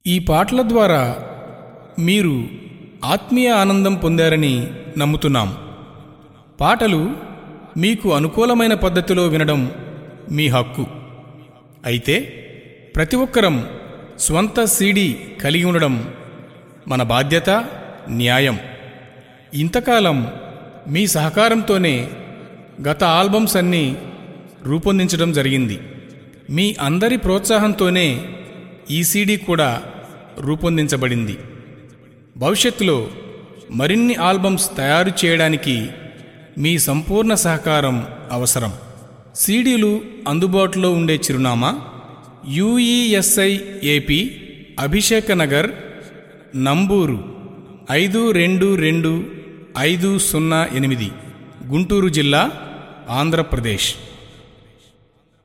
ఈ పాటల ద్వారా మీరు ఆత్మీయ ఆనందం పొందారని నమ్ముతున్నాం పాటలు మీకు అనుకూలమైన పద్ధతిలో వినడం మీ హక్కు అయితే ప్రతి ఒక్కరం స్వంత సీడీ కలిగి ఉండడం మన బాధ్యత న్యాయం ఇంతకాలం మీ సహకారంతోనే గత ఆల్బమ్స్ అన్నీ రూపొందించడం జరిగింది మీ అందరి ప్రోత్సాహంతోనే ఈ సీడీ కూడా రూపొందించబడింది భవిష్యత్తులో మరిన్ని ఆల్బమ్స్ తయారు చేయడానికి మీ సంపూర్ణ సహకారం అవసరం సీడీలు అందుబాటులో ఉండే చిరునామా యుఈఎస్ఐ ఏపీ అభిషేక నగర్ నంబూరు ఐదు రెండు రెండు ఐదు సున్నా ఎనిమిది గుంటూరు జిల్లా ఆంధ్రప్రదేశ్